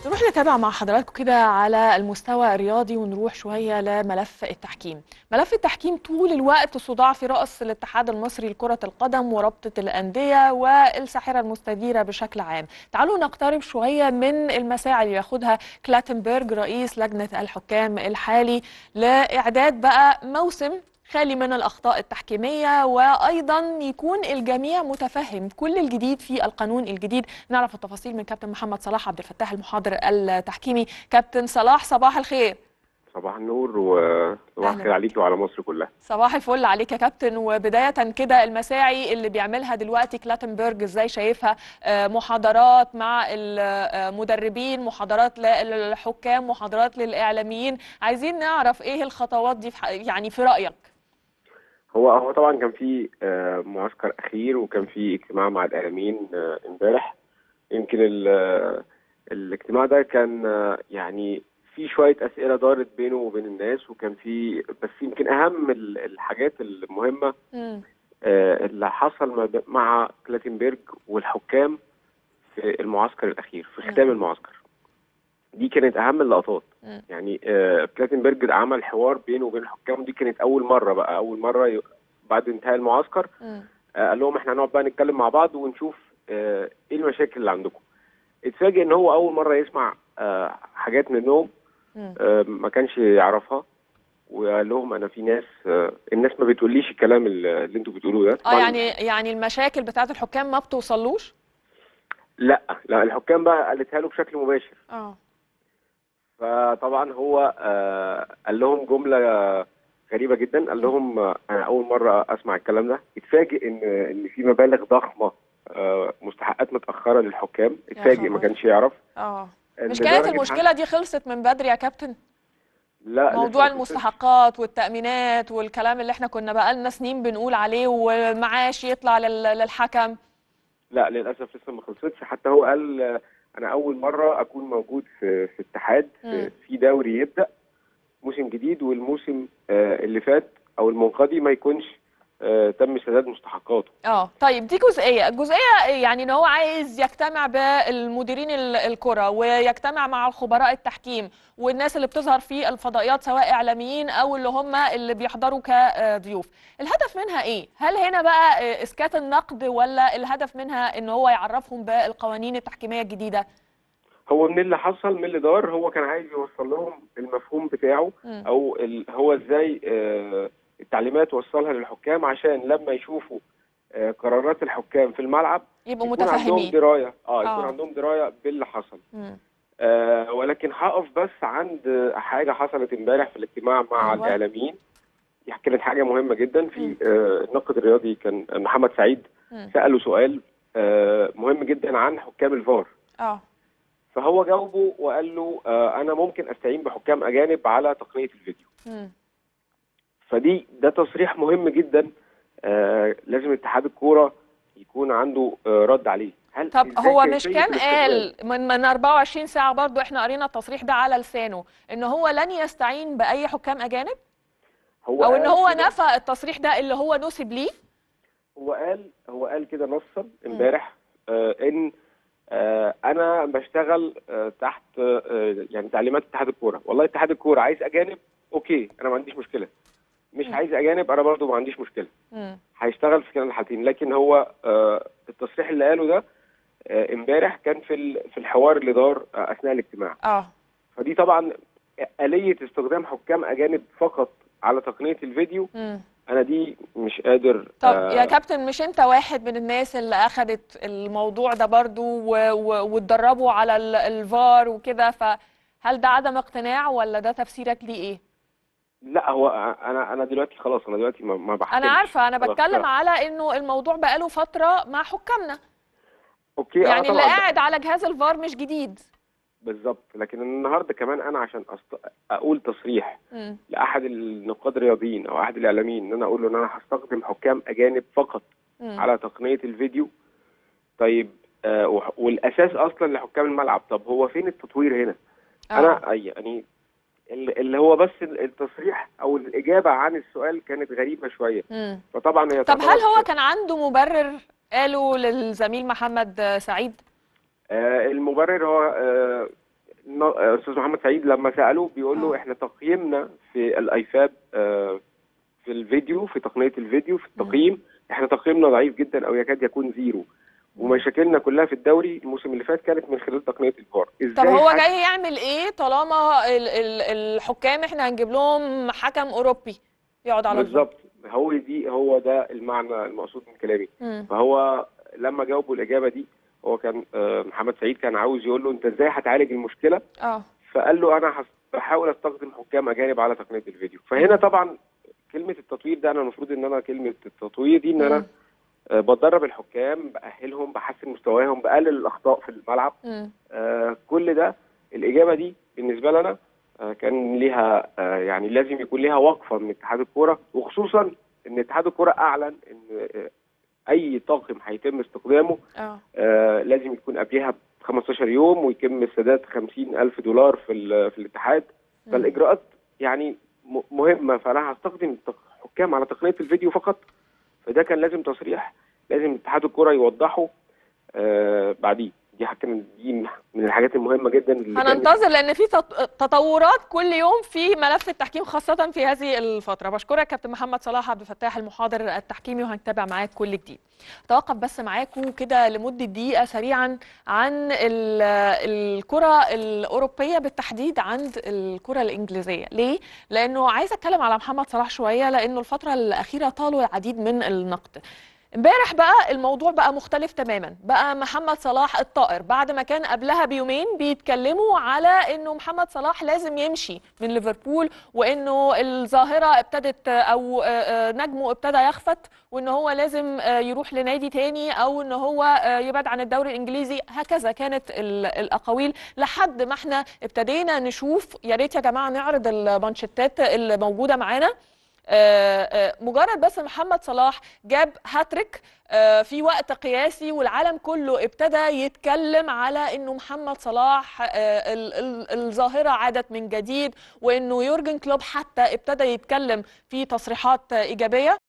نروح نتابع مع حضراتكم كده على المستوى الرياضي ونروح شوية لملف التحكيم ملف التحكيم طول الوقت صداع في رأس الاتحاد المصري لكرة القدم ورابطة الأندية والساحرة المستديرة بشكل عام تعالوا نقترب شوية من المساعي اللي ياخدها كلاتنبرج رئيس لجنة الحكام الحالي لإعداد بقى موسم خالي من الأخطاء التحكيمية وأيضا يكون الجميع متفهم كل الجديد في القانون الجديد نعرف التفاصيل من كابتن محمد صلاح عبد الفتاح المحاضر التحكيمي كابتن صلاح صباح الخير صباح النور وصباح الخير عليكي وعلى مصر كلها صباح الفل عليك يا كابتن وبداية كده المساعي اللي بيعملها دلوقتي كلاتنبرج ازاي شايفها محاضرات مع المدربين محاضرات للحكام محاضرات للإعلاميين عايزين نعرف ايه الخطوات دي يعني في رأيك هو هو طبعا كان في معسكر اخير وكان في اجتماع مع الاعلاميين امبارح يمكن الاجتماع ده كان يعني في شويه اسئله دارت بينه وبين الناس وكان في بس يمكن اهم الحاجات المهمه اللي حصل مع كلاتنبرج والحكام في المعسكر الاخير في ختام المعسكر دي كانت اهم اللقطات يعني آه كلاتنبرج عمل حوار بينه وبين الحكام دي كانت اول مره بقى اول مره ي... بعد انتهاء المعسكر آه قال لهم احنا هنقعد بقى نتكلم مع بعض ونشوف آه ايه المشاكل اللي عندكم اتفاجئ ان هو اول مره يسمع آه حاجات منهم آه ما كانش يعرفها وقال لهم انا في ناس آه الناس ما بتقوليش الكلام اللي انتوا بتقولوه ده اه يعني يعني المشاكل بتاعت الحكام ما بتوصلوش لا لا الحكام بقى قالتها له بشكل مباشر اه فطبعا هو آه قال لهم جمله غريبه جدا قال لهم آه انا اول مره اسمع الكلام ده اتفاجئ ان ان في مبالغ ضخمه آه مستحقات متاخره للحكام اتفاجئ ما كانش يعرف اه مش كانت المشكله دي خلصت من بدري يا كابتن لا موضوع المستحقات والتامينات والكلام اللي احنا كنا بقالنا سنين بنقول عليه والمعاش يطلع للحكم لا للاسف لسه ما خلصتش حتى هو قال انا اول مره اكون موجود في في اتحاد في, في دوري يبدا موسم جديد والموسم آه اللي فات او المنقضي ما يكونش آه تم سداد مستحقاته اه طيب دي جزئيه الجزئيه يعني ان هو عايز يجتمع بالمديرين الكره ويجتمع مع الخبراء التحكيم والناس اللي بتظهر في الفضائيات سواء اعلاميين او اللي هم اللي بيحضروا كضيوف الهدف منها ايه هل هنا بقى اسكات النقد ولا الهدف منها ان هو يعرفهم بالقوانين التحكيميه الجديده هو من اللي حصل من اللي دار هو كان عايز يوصل لهم المفهوم بتاعه م. او هو ازاي آه التعليمات وصلها للحكام عشان لما يشوفوا آه قرارات الحكام في الملعب يبقوا يكون متفاهمين عندهم درايه اه يكون عندهم درايه باللي حصل آه ولكن هقف بس عند حاجه حصلت امبارح في الاجتماع مع أيوة. الاعلاميين دي كانت حاجه مهمه جدا في آه الناقد الرياضي كان محمد سعيد م. ساله سؤال آه مهم جدا عن حكام الفار اه فهو جاوبه وقال له آه انا ممكن استعين بحكام اجانب على تقنيه الفيديو م. فدي ده تصريح مهم جدا آه لازم اتحاد الكوره يكون عنده آه رد عليه هل طب هو مش كان قال من من 24 ساعه برضو احنا قرينا التصريح ده على لسانه ان هو لن يستعين باي حكام اجانب هو او ان هو نفى التصريح ده اللي هو نسب ليه هو قال هو قال كده نصا امبارح آه ان آه انا بشتغل آه تحت آه يعني تعليمات اتحاد الكوره والله اتحاد الكوره عايز اجانب اوكي انا ما عنديش مشكله مش م. عايز اجانب انا برضو ما عنديش مشكله هيشتغل في كلا الحالتين لكن هو آه التصريح اللي قاله ده امبارح آه كان في في الحوار اللي دار آه اثناء الاجتماع اه فدي طبعا آلية استخدام حكام أجانب فقط على تقنية الفيديو م. أنا دي مش قادر طب آه يا كابتن مش أنت واحد من الناس اللي أخدت الموضوع ده برضو واتدربوا على الفار وكده فهل ده عدم اقتناع ولا ده تفسيرك ليه إيه؟ لا هو انا انا دلوقتي خلاص انا دلوقتي ما, ما بحكمش انا عارفه انا بتكلم على انه الموضوع بقاله فتره مع حكامنا اوكي يعني آه اللي قاعد على جهاز الفار مش جديد بالظبط لكن النهارده كمان انا عشان أست... اقول تصريح م. لاحد النقاد الرياضيين او احد الاعلاميين ان انا اقول له ان انا هستخدم حكام اجانب فقط م. على تقنيه الفيديو طيب آه والاساس اصلا لحكام الملعب طب هو فين التطوير هنا آه. انا يعني اللي هو بس التصريح او الاجابه عن السؤال كانت غريبه شويه مم. فطبعا هي طب هل هو كان عنده مبرر قاله للزميل محمد سعيد آه المبرر هو آه ن- استاذ محمد سعيد لما ساله بيقول له آه. احنا تقييمنا في الايفاب آه، في الفيديو في تقنيه الفيديو في التقييم احنا تقييمنا ضعيف جدا او يكاد يكون زيرو ومشاكلنا كلها في الدوري الموسم اللي فات كانت من خلال تقنيه الفار طب هو حد- جاي يعمل ايه طالما ال ال الحكام احنا هنجيب لهم حكم اوروبي يقعد على الفار بالظبط هو دي هو ده المعنى المقصود من كلامي مم. فهو لما جاوبوا الاجابه دي هو كان آه، محمد سعيد كان عاوز يقول له انت ازاي هتعالج المشكله اه فقال له انا هس- بحاول استخدم حكام اجانب على تقنيه الفيديو فهنا طبعا كلمه التطوير ده انا المفروض ان انا كلمه التطوير دي ان انا مم. آه، بدرب الحكام باهلهم بحسن مستواهم بقلل الاخطاء في الملعب مم. آه، كل ده الاجابه دي بالنسبه لنا آه، كان ليها آه، يعني لازم يكون ليها وقفه من اتحاد الكوره وخصوصا ان اتحاد الكوره اعلن ان آه، اي طاقم هيتم استخدامه اه آه، لازم يكون قبلها ب 15 يوم ويتم سداد 50 ألف دولار في, ال- في الاتحاد مم. فالإجراءات يعني م- مهمة فأنا هستخدم التق- حكام على تقنية الفيديو فقط فده كان لازم تصريح لازم اتحاد الكرة يوضحه آه بعديه دي حاجة كانت- دي من الحاجات المهمة جدا اللي كانت- هننتظر لان في تط- تطورات كل يوم في ملف التحكيم خاصه في هذه الفتره بشكرك كابتن محمد صلاح عبد الفتاح المحاضر التحكيمي وهنتابع معاك كل جديد توقف بس معاكم كده لمده دقيقه سريعا عن ال- الكره الاوروبيه بالتحديد عند الكره الانجليزيه ليه لانه عايزه اتكلم على محمد صلاح شويه لانه الفتره الاخيره طالوا العديد من النقد امبارح بقى الموضوع بقى مختلف تماما بقى محمد صلاح الطائر بعد ما كان قبلها بيومين بيتكلموا على انه محمد صلاح لازم يمشي من ليفربول وانه الظاهره ابتدت او آه، آه، نجمه ابتدى يخفت وان هو لازم آه، يروح لنادي تاني او ان هو آه، يبعد عن الدوري الانجليزي هكذا كانت ال- الاقاويل لحد ما احنا ابتدينا نشوف يا ريت يا جماعه نعرض المانشيتات اللي موجوده معانا آه، آه، مجرد بس محمد صلاح جاب هاتريك آه، في وقت قياسي والعالم كله ابتدى يتكلم على انه محمد صلاح آه، ال- ال- الظاهره عادت من جديد وانه يورجن كلوب حتى ابتدى يتكلم في تصريحات آه، ايجابيه